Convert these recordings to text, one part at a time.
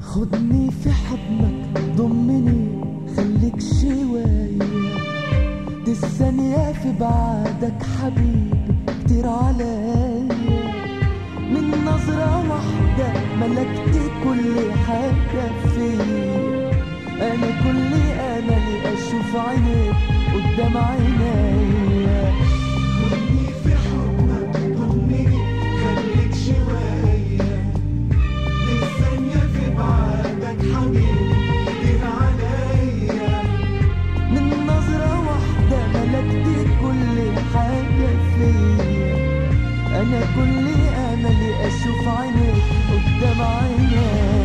خدني في حضنك ضمني خليك شوية دي الثانية في بعدك حبيبي كتير عليا من نظرة واحدة ملكت كل حاجة فيا أنا كل أملي أشوف عينيك قدام عينيا خدني في حضنك ضمني خليك شوية دي الثانية في بعدك حبيبي كتير عليا من نظرة واحدة ملكت كل حاجة فيا أنا كل أملي أشوف عينيك قدام عينيا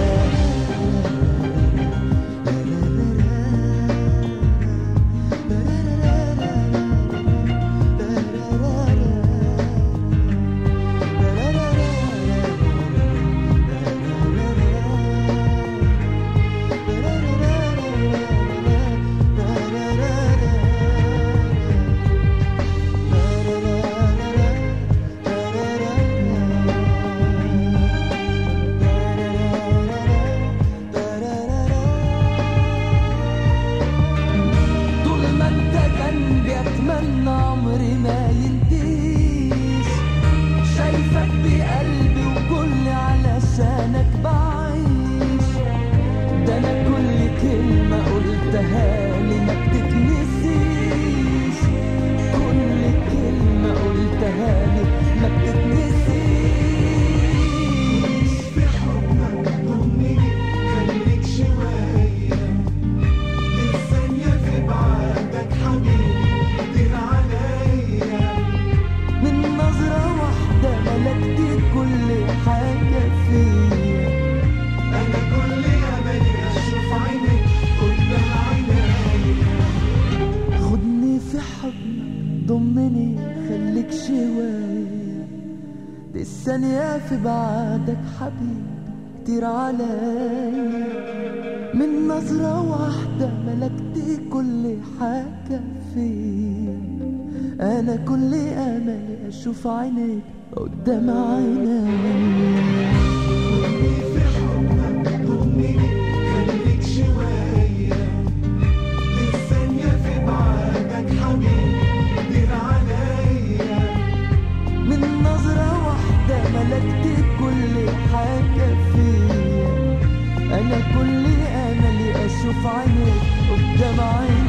طول ما انت جنبي اتمنى عمري ما ينتهيش شايفك بقلبي وكل علشانك بعيش ده انا كل كلمة قلتها لي ما بتتنسيش كل كلمة قلتها لي ما بتتنسيش في حضنك ضمني خليك شوية دي الثانية في بعدك حبيبي كتير عليا من نظرة واحدة ملكت كل حاجة فيا أنا كل أملي أشوف عينيك قدام عينيا خدني في حضنك ضمني خليك شوية دي الثانية في بعدك حبيبي كتير عليا من نظرة واحدة ملكت كل حاجة فيا أنا كل أملي أشوف عينيك قدام عينيا في حضنك ضمني خليك شوية دي الثانية في بعدك حبيبي كتير عليا من نظرة واحدة ملكت كل حاجة فيا أنا كل أملي أشوف عينيك قدام عيني